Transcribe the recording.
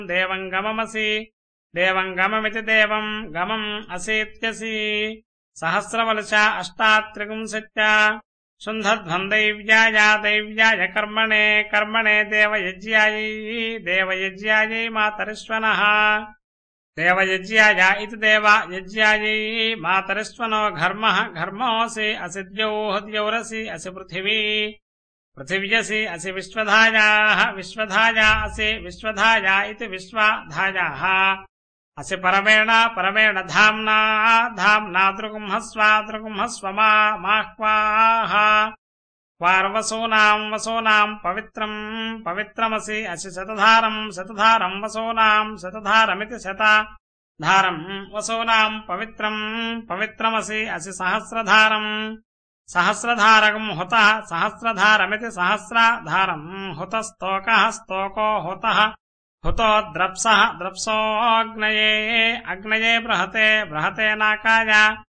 దేవం గమమసి దేవం గమమితి దేవం గమం అసేత్యసి సహస్రవలశ అష్టాత్రిగుంసత్య శుంధధ్వం దైవ్యాయ దైవ్యాయ కర్మణే కర్మణే దేవయజ్యాయై దేవయజ్యాయై మాతరిష్వనః దేవయజ్యాయ ఇది దేవయజ్యాయై మాతరిష్వనో ఘర్మః ఘర్మోऽसि असि द्यौः द्यौरसि असि पृथिवी पृथिव्यसि असि विश्वधायाः विश्वधाया असि विश्वधाया इति विश्वाधायाः असि परमेण परमेण धाम्ना धाम्ना दृगुंहस्वा दृगुंहस्व मा माह्वाः क्वार्वसूनाम् वसूनाम् पवित्रम् पवित्रमसि असि शतधारम् शतधारम् वसूनाम् शतधारमिति शतधारम् वसूनाम् पवित्रम् पवित्रमसि असि सहस्रधारम् सहस्रधारकम् हुतः सहस्रधारमिति सहस्रधारम् हुतस्तोकः स्तोको हुतः हुतो द्रप्सः द्रप्सोऽग्नये अग्नये बृहते बृहते नाकाय